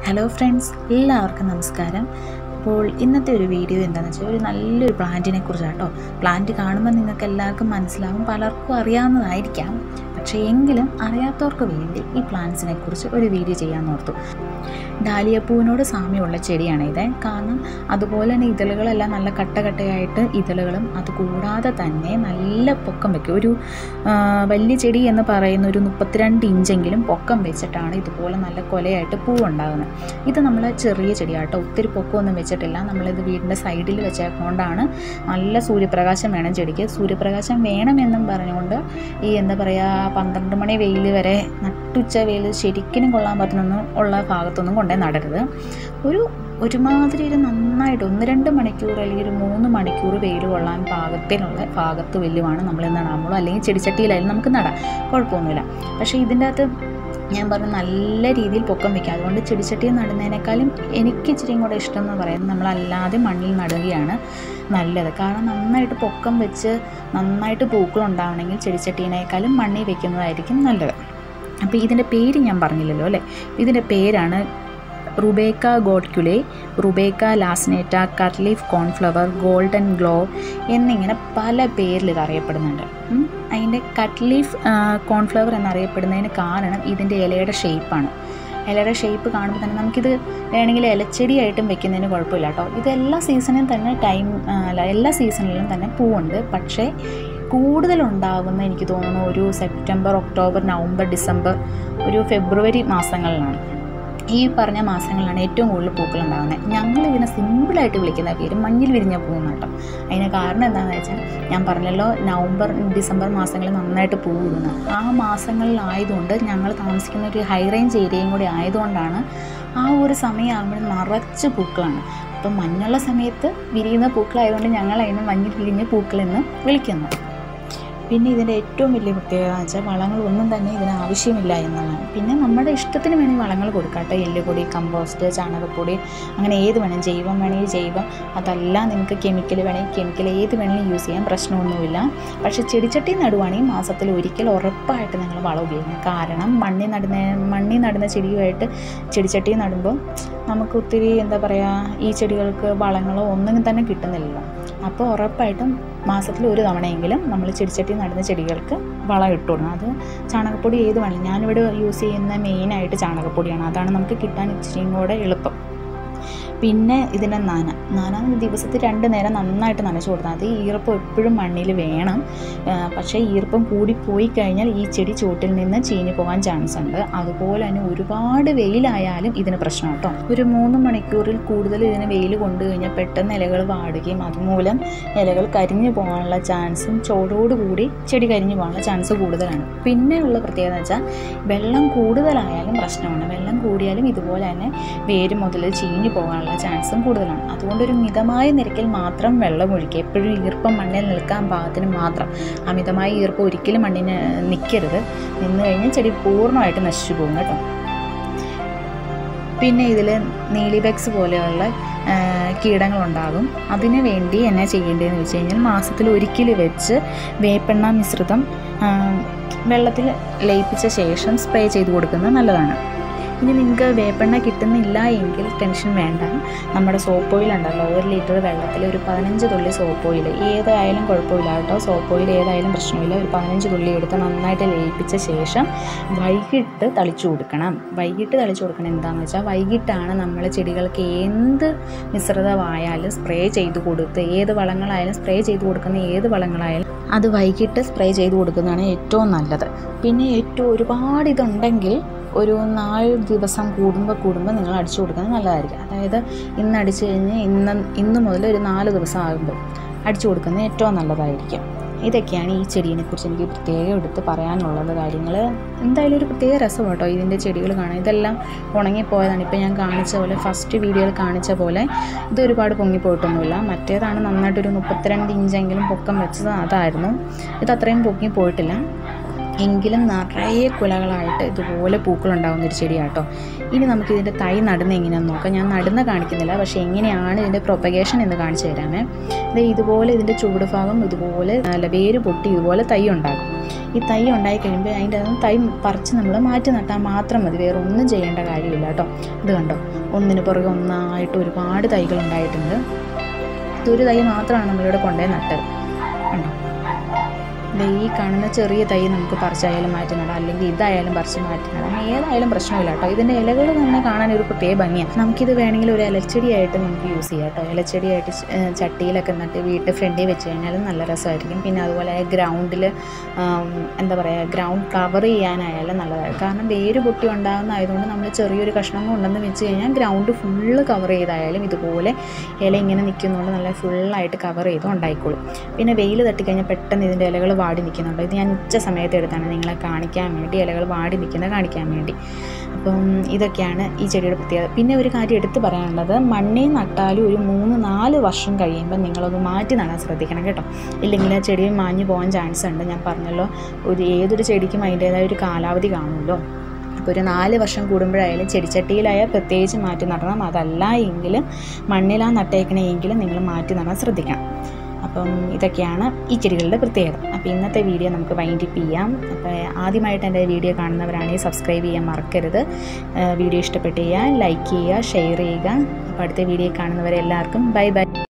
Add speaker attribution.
Speaker 1: Hello friends എല്ലാവർക്കും നമസ്കാരം അപ്പോൾ ഇന്നത്തെ ഒരു വീഡിയോ എന്താണെന്ന് വെച്ചാൽ ഒരു നല്ലൊരു പ്ലാന്റിനെ കുറിച്ചാട്ടോ പ്ലാന്റ് കാണുമ്പോൾ നിങ്ങൾക്ക് എല്ലാവർക്കും മനസ്സിലാവും പലർക്കും അറിയാവുന്നതായിരിക്കാം പക്ഷേ എങ്കിലും അറിയാത്തവർക്ക് വേണ്ടി ഈ പ്ലാന്റ്സിനെ കുറിച്ച് ഒരു വീഡിയോ ചെയ്യാമെന്ന് ഓർത്തു ഡാലിയപ്പൂവിനോട് സാമ്യമുള്ള ചെടിയാണ് ഇത് കാരണം അതുപോലെ തന്നെ ഇതളുകളെല്ലാം നല്ല കട്ട കട്ടയായിട്ട് ഇതളുകളും അതുകൂടാതെ തന്നെ നല്ല പൊക്കം വയ്ക്കും ഒരു ആ, വലിയ ചെടി എന്ന് പറയുന്ന ഒരു മുപ്പത്തിരണ്ട് ഇഞ്ചെങ്കിലും പൊക്കം വെച്ചിട്ടാണ് ഇതുപോലെ നല്ല കൊലയായിട്ട് പൂവുണ്ടാകുന്നത് ഇത് നമ്മൾ ചെറിയ ചെടിയാട്ടോ ഒത്തിരി പൊക്കമൊന്നും വെച്ചിട്ടില്ല നമ്മളിത് വീടിൻ്റെ സൈഡിൽ വെച്ചേക്കൊണ്ടാണ് നല്ല സൂര്യപ്രകാശം വേണം ചെടിക്ക് സൂര്യപ്രകാശം വേണമെന്നും പറഞ്ഞുകൊണ്ട് ഈ എന്താ പറയുക പന്ത്രണ്ട് മണി വെയിൽ വരെ നട്ടുച്ച വെയിൽ ശരിക്കും കൊള്ളാൻ പറ്റുന്നൊന്നും ഉള്ള ഭാഗത്തൊന്നും കൊണ്ടേ നടരുത് ഒരു ഒരുമാതിരി ഒരു നന്നായിട്ട് ഒന്ന് രണ്ട് മണിക്കൂർ അല്ലെങ്കിൽ ഒരു മൂന്ന് മണിക്കൂർ വെയിൽ കൊള്ളാൻ പാകത്തിനുള്ള ഭാഗത്ത് വെല്ലുമാണ് നമ്മൾ നടാമുള്ളൂ അല്ലെങ്കിൽ ചെടിച്ചട്ടിയിലായാലും നമുക്ക് നടാം കുഴപ്പമൊന്നുമില്ല പക്ഷേ ഇതിൻ്റെ അകത്ത് ഞാൻ പറഞ്ഞ നല്ല രീതിയിൽ പൊക്കം വയ്ക്കുക അതുകൊണ്ട് ചെടിച്ചട്ടിയിൽ നടുന്നതിനേക്കാളും എനിക്ക് ഇച്ചിരിയും കൂടെ ഇഷ്ടം എന്ന് പറയുന്നത് നമ്മളല്ലാതെ മണ്ണിൽ നടുകയാണ് നല്ലത് കാരണം നന്നായിട്ട് പൊക്കം വെച്ച് നന്നായിട്ട് പൂക്കളുണ്ടാവണമെങ്കിൽ ചെടിച്ചട്ടീനേക്കാളും മണ്ണിൽ വെക്കുന്നതായിരിക്കും നല്ലത് അപ്പോൾ ഇതിൻ്റെ പേര് ഞാൻ പറഞ്ഞില്ലല്ലോ അല്ലേ ഇതിൻ്റെ പേരാണ് rudbeckia goldquelle rudbeckia laciniata cutleaf coneflower golden glow എന്നിങ്ങനെ പല പേരിൽ ഇത് അറിയപ്പെടുന്നുണ്ട് ഉം. അതിൻ്റെ കട്ട്ലീഫ് കോൺഫ്ലവർ എന്നറിയപ്പെടുന്നതിന് കാരണം ഇതിൻ്റെ ഇലയുടെ ഷേപ്പാണ് ഇലയുടെ ഷേപ്പ് കാണുമ്പോൾ തന്നെ നമുക്കിത് വേണമെങ്കിൽ ഇലച്ചെടിയായിട്ടും വെക്കുന്നതിന് കുഴപ്പമില്ല കേട്ടോ ഇത് എല്ലാ സീസണിലും തന്നെ ടൈം അല്ല എല്ലാ സീസണിലും തന്നെ പൂവുണ്ട് പക്ഷേ കൂടുതലുണ്ടാകുന്ന എനിക്ക് തോന്നുന്നു ഒരു സെപ്റ്റംബർ ഒക്ടോബർ നവംബർ ഡിസംബർ ഒരു ഫെബ്രുവരി മാസങ്ങളിലാണ് ഈ പറഞ്ഞ മാസങ്ങളിലാണ് ഏറ്റവും കൂടുതൽ പൂക്കൾ ഉണ്ടാകുന്നത് ഞങ്ങൾ ഇതിനെ സിമ്പിളായിട്ട് വിളിക്കുന്ന പേര് മഞ്ഞിൽ വിരിഞ്ഞ പൂന്നാട്ടം അതിന് കാരണം എന്താണെന്ന് വെച്ചാൽ ഞാൻ പറഞ്ഞല്ലോ നവംബർ ഡിസംബർ മാസങ്ങളിൽ നന്നായിട്ട് പൂ ഇടുന്നത് ആ മാസങ്ങളിലായതുകൊണ്ട് ഞങ്ങൾ താമസിക്കുന്ന ഒരു ഹൈ റേഞ്ച് ഏരിയയും കൂടി ആയതുകൊണ്ടാണ് ആ ഒരു സമയമാകുമ്പോൾ നിറച്ച് പൂക്കളാണ് അപ്പം മഞ്ഞുള്ള സമയത്ത് വിരിയുന്ന പൂക്കളായതുകൊണ്ട് ഞങ്ങൾ അതിന് മഞ്ഞിൽ വിരിഞ്ഞ പൂക്കൾ എന്ന് വിളിക്കുന്നു പിന്നെ ഇതിൻ്റെ ഏറ്റവും വലിയ പ്രത്യേകത എന്ന് വെച്ചാൽ വളങ്ങളൊന്നും തന്നെ ഇതിന് ആവശ്യമില്ല എന്നതാണ് പിന്നെ നമ്മുടെ ഇഷ്ടത്തിന് വേണമെങ്കിൽ വളങ്ങൾ കൊടുക്കാട്ടെ എല്ലുപൊടി കമ്പോസ്റ്റ് ചാണകപ്പൊടി അങ്ങനെ ഏത് വേണം ജൈവം വേണമെങ്കിൽ ജൈവം അതല്ല നിങ്ങൾക്ക് കെമിക്കൽ വേണമെങ്കിൽ കെമിക്കൽ ഏത് വേണമെങ്കിലും യൂസ് ചെയ്യാൻ പ്രശ്നമൊന്നുമില്ല പക്ഷേ ചെടിച്ചട്ടി നടുവാണെങ്കിൽ മാസത്തിൽ ഒരിക്കൽ ഉറപ്പായിട്ട് നിങ്ങൾ വളം ഉപയോഗിക്കണം കാരണം മണ്ണിൽ നടുന്ന മണ്ണിൽ നടുന്ന ചെടിയുമായിട്ട് ചെടിച്ചട്ടി നടുമ്പോൾ നമുക്ക് ഒത്തിരി എന്താ പറയുക ഈ ചെടികൾക്ക് വളങ്ങളോ ഒന്നും തന്നെ കിട്ടുന്നില്ലല്ലോ അപ്പോൾ ഉറപ്പായിട്ടും മാസത്തിൽ ഒരു തവണയെങ്കിലും നമ്മൾ ചെടിച്ചട്ടി നടുന്ന ചെടികൾക്ക് വളം ഇട്ട് കൊടുക്കണം അത് ചാണകപ്പൊടി ഏത് വേണം ഞാനിവിടെ യൂസ് ചെയ്യുന്ന മെയിനായിട്ട് ചാണകപ്പൊടിയാണ് അതാണ് നമുക്ക് കിട്ടാൻ ഇച്ചിരിയും കൂടെ എളുപ്പം പിന്നെ ഇതിൻ്റെ നന നന ദിവസത്തിൽ രണ്ട് നേരം നന്നായിട്ട് നനച്ചു കൊടുത്താൽ അത് ഈർപ്പം എപ്പോഴും മണ്ണിൽ വേണം ആ, പക്ഷേ ഈർപ്പം കൂടി പോയി കഴിഞ്ഞാൽ ഈ ചെടി ചുവട്ടിൽ നിന്ന് ചീഞ്ഞു പോകാൻ ചാൻസ് ഉണ്ട് അതുപോലെ തന്നെ ഒരുപാട് വെയിലായാലും ഇതിന് പ്രശ്നം കേട്ടോ ഒരു മൂന്ന് മണിക്കൂറിൽ കൂടുതൽ ഇതിന് വെയിൽ കൊണ്ടു കഴിഞ്ഞാൽ പെട്ടെന്ന് ഇലകൾ വാടുകയും അതുമൂലം ഇലകൾ കരിഞ്ഞു പോകാനുള്ള ചാൻസും ചോടോടുകൂടി ചെടി കരിഞ്ഞു പോകാനുള്ള ചാൻസ് കൂടുതലാണ് പിന്നെ ഉള്ള പ്രത്യേകത എന്ന് വെച്ചാൽ വെള്ളം കൂടുതലായാലും പ്രശ്നമാണ് വെള്ളം കൂടിയാലും ഇതുപോലെ തന്നെ വേര് മുതൽ ചീഞ്ഞു പോകാനുള്ള ചാൻസും കൂടുതലാണ് അതുകൊണ്ട് ഒരു മിതമായ നിരക്കിൽ മാത്രം വെള്ളം ഒഴിക്കുക എപ്പോഴും ഈർപ്പം മണ്ണിൽ നിൽക്കാൻ പാകത്തിന് മാത്രം അമിതമായ ഈർപ്പം ഒരിക്കലും മണ്ണിന് നിൽക്കരുത് നിന്ന് കഴിഞ്ഞാൽ ചെടി പൂർണ്ണമായിട്ട് നശിച്ചു പോകും കേട്ടോ പിന്നെ ഇതിൽ നീലിബെക്സ് പോലെയുള്ള ആ, കീടങ്ങളുണ്ടാകും അതിന് വേണ്ടി എന്നാ ചെയ്യേണ്ടതെന്ന് വെച്ച് കഴിഞ്ഞാൽ മാസത്തിൽ ഒരിക്കൽ വെച്ച് വേപ്പെണ്ണ മിശ്രിതം ആ, വെള്ളത്തിൽ ലയിപ്പിച്ച ശേഷം സ്പ്രേ ചെയ്ത് കൊടുക്കുന്നത് നല്ലതാണ് ഇനി നിങ്ങൾക്ക് വേപ്പെണ്ണ കിട്ടുന്നില്ല എങ്കിൽ ടെൻഷൻ വേണ്ട നമ്മുടെ സോപ്പ് ഓയിൽ ഉണ്ടല്ലോ ഒരു ലിറ്റർ വെള്ളത്തിൽ ഒരു പതിനഞ്ച് തുള്ളി സോപ്പ് ഓയിൽ ഏതായാലും കുഴപ്പമില്ല കേട്ടോ സോപ്പ് ഓയിൽ ഏതായാലും പ്രശ്നമില്ല ഒരു പതിനഞ്ച് തുള്ളി എടുത്ത് നന്നായിട്ട് ലയിപ്പിച്ച ശേഷം വൈകിട്ട് തളിച്ചു കൊടുക്കണം വൈകിട്ട് തളിച്ചു കൊടുക്കണം എന്താണെന്ന് വെച്ചാൽ വൈകിട്ടാണ് നമ്മൾ ചെടികൾക്ക് എന്ത് മിശ്രിതമായാലും സ്പ്രേ ചെയ്ത് കൊടുത്ത് ഏത് വളങ്ങളായാലും സ്പ്രേ ചെയ്ത് കൊടുക്കുന്ന ഏത് വളങ്ങളായാലും അത് വൈകിട്ട് സ്പ്രേ ചെയ്ത് കൊടുക്കുന്നതാണ് ഏറ്റവും നല്ലത് പിന്നെ ഏറ്റവും ഒരുപാട് ഇതുണ്ടെങ്കിൽ ഒരു നാല് ദിവസം കൂടുമ്പോൾ കൂടുമ്പോൾ നിങ്ങൾ അടിച്ചു കൊടുക്കുന്നത് നല്ലതായിരിക്കും അതായത് ഇന്ന് അടിച്ചു കഴിഞ്ഞ് ഇന്ന് ഇന്ന് മുതൽ ഒരു നാല് ദിവസം ആകുമ്പോൾ അടിച്ചു കൊടുക്കുന്നത് ഏറ്റവും നല്ലതായിരിക്കും ഇതൊക്കെയാണ് ഈ ചെടീനെ കുറിച്ച് എനിക്ക് പ്രത്യേകം എടുത്ത് പറയാനുള്ളത് കാര്യങ്ങൾ എന്തായാലും ഒരു പ്രത്യേക രസം കേട്ടോ ഇതിൻ്റെ ചെടികൾ കാണാൻ ഇതെല്ലാം ഉണങ്ങിപ്പോയതാണ് ഇപ്പോൾ ഞാൻ കാണിച്ച പോലെ ഫസ്റ്റ് വീഡിയോയിൽ കാണിച്ച പോലെ ഇത് ഒരുപാട് പൊങ്ങിപ്പോയിട്ടൊന്നുമില്ല മറ്റേതാണ് നന്നായിട്ടൊരു മുപ്പത്തിരണ്ട് ഇഞ്ചെങ്കിലും പൊക്കം വെച്ചത് അതായിരുന്നു ഇത് അത്രയും പൊങ്ങി പോയിട്ടില്ല എങ്കിലും നിറയെ കുലകളായിട്ട് ഇതുപോലെ പൂക്കളുണ്ടാകുന്ന ഒരു ചെടിയാട്ടോ ഇനി നമുക്ക് ഇതിൻ്റെ തൈ നടുന്ന എങ്ങനെയാണെന്ന് നോക്കാം ഞാൻ നടുന്ന കാണിക്കുന്നില്ല പക്ഷേ എങ്ങനെയാണ് ഇതിൻ്റെ പ്രൊപ്പഗേഷൻ എന്ന് കാണിച്ചു തരാമേ ഇത് ഇതുപോലെ ഇതിൻ്റെ ചുവട് ഭാഗം ഇതുപോലെ അല്ല വേര് പൊട്ടി ഇതുപോലെ തൈ ഉണ്ടാകും ഈ തൈ ഉണ്ടായി കഴിയുമ്പോൾ അതിൻ്റെ അകത്ത് തൈ പറിച്ച് നമ്മൾ മാറ്റി നട്ടാൽ മാത്രം മതി വേറെ ഒന്നും ചെയ്യേണ്ട കാര്യമില്ല കേട്ടോ ഇത് കണ്ടോ ഒന്നിന് പുറകെ ഒന്നായിട്ട് ഒരുപാട് തൈകൾ ഉണ്ടായിട്ടുണ്ട് ഇതൊരു തൈ മാത്രമാണ് നമ്മളിവിടെ കൊണ്ടുപോയി നട്ടത് കണ്ടോ ദേ ഈ കാണുന്ന ചെറിയ തൈ നമുക്ക് പറിച്ചായാലും മാറ്റി നടാം അല്ലെങ്കിൽ ഇതായാലും പറിച്ച് മാറ്റി നടാം ഏതായാലും പ്രശ്നമില്ല കേട്ടോ ഇതിൻ്റെ ഇലകൾ തന്നെ കാണാൻ ഒരു പ്രത്യേക ഭംഗിയാണ് നമുക്കിത് വേണമെങ്കിൽ ഒരു ഇലച്ചെടിയായിട്ട് നമുക്ക് യൂസ് ചെയ്യാം കേട്ടോ ഇലച്ചെടിയായിട്ട് ച- ഏഹ് ചട്ടിയിലൊക്കെ നട്ട് വീട്ടിൽ ഫ്രണ്ടിൽ വെച്ച് കഴിഞ്ഞാൽ നല്ല രസമായിരിക്കും പിന്നെ അതുപോലെ ഗ്രൗണ്ടിൽ എന്താ പറയുക ഗ്രൗണ്ട് കവർ ചെയ്യാനായാലും നല്ലതായിരിക്കും കാരണം വേര് പൊട്ടി ഉണ്ടാകുന്നതായതുകൊണ്ട് നമ്മൾ ചെറിയൊരു കഷ്ണം കൊണ്ടുവന്ന് വെച്ച് കഴിഞ്ഞാൽ ഗ്രൗണ്ട് ഫുള്ള് കവർ ചെയ്തായാലും ഇതുപോലെ ഇല ഇങ്ങനെ നിൽക്കുന്നതുകൊണ്ട് നല്ല ഫുള്ളായിട്ട് കവർ ചെയ്ത് ഉണ്ടായിക്കോളും പിന്നെ വെയിൽ തട്ടിക്കഴിഞ്ഞാൽ പെട്ടെന്ന് ഇതിൻ്റെ ഇലകൾ വാടി നിൽക്കുന്നുണ്ട് ഇത് ഞാൻ ഉച്ച സമയത്ത് എടുത്താണ് നിങ്ങളെ കാണിക്കാൻ വേണ്ടി ഇലകൾ വാടി നിൽക്കുന്നത് കാണിക്കാൻ വേണ്ടി അപ്പം ഇതൊക്കെയാണ് ഈ ചെടിയുടെ പ്രത്യേകത പിന്നെ ഒരു കാര്യം എടുത്ത് പറയാനുള്ളത് മണ്ണിൽ നട്ടാലും ഒരു മൂന്ന് നാല് വർഷം കഴിയുമ്പോൾ നിങ്ങളൊന്ന് മാറ്റി നടാൻ ശ്രദ്ധിക്കണം കേട്ടോ ഇല്ലെങ്കിൽ ആ ചെടി മാഞ്ഞു പോകാൻ ചാൻസ് ഉണ്ട് ഞാൻ പറഞ്ഞല്ലോ ഒരു ഏതൊരു ചെടിക്കും അതിൻ്റേതായ ഒരു കാലാവധി കാണുമല്ലോ അപ്പോൾ ഒരു നാല് വർഷം കൂടുമ്പോഴായാലും ചെടിച്ചട്ടിയിലായാൽ പ്രത്യേകിച്ച് മാറ്റി നടണം അതല്ല എങ്കിൽ മണ്ണിലാണ് നട്ടേക്കണമെങ്കിൽ നിങ്ങൾ മാറ്റി നടാൻ ശ്രദ്ധിക്കണം അപ്പം ഇതൊക്കെയാണ് ഈ ചെടികളുടെ പ്രത്യേകത അപ്പോൾ ഇന്നത്തെ വീഡിയോ നമുക്ക് വൈൻഡപ്പ് ചെയ്യാം അപ്പോൾ ആദ്യമായിട്ട് എൻ്റെ വീഡിയോ കാണുന്നവരാണെങ്കിൽ സബ്സ്ക്രൈബ് ചെയ്യാൻ മറക്കരുത് ഏഹ് വീഡിയോ ഇഷ്ടപ്പെട്ട് ചെയ്യുക ലൈക്ക് ചെയ്യുക ഷെയർ ചെയ്യുക അപ്പോൾ അടുത്ത വീഡിയോ കാണുന്നവരെല്ലാവർക്കും ബൈ ബൈ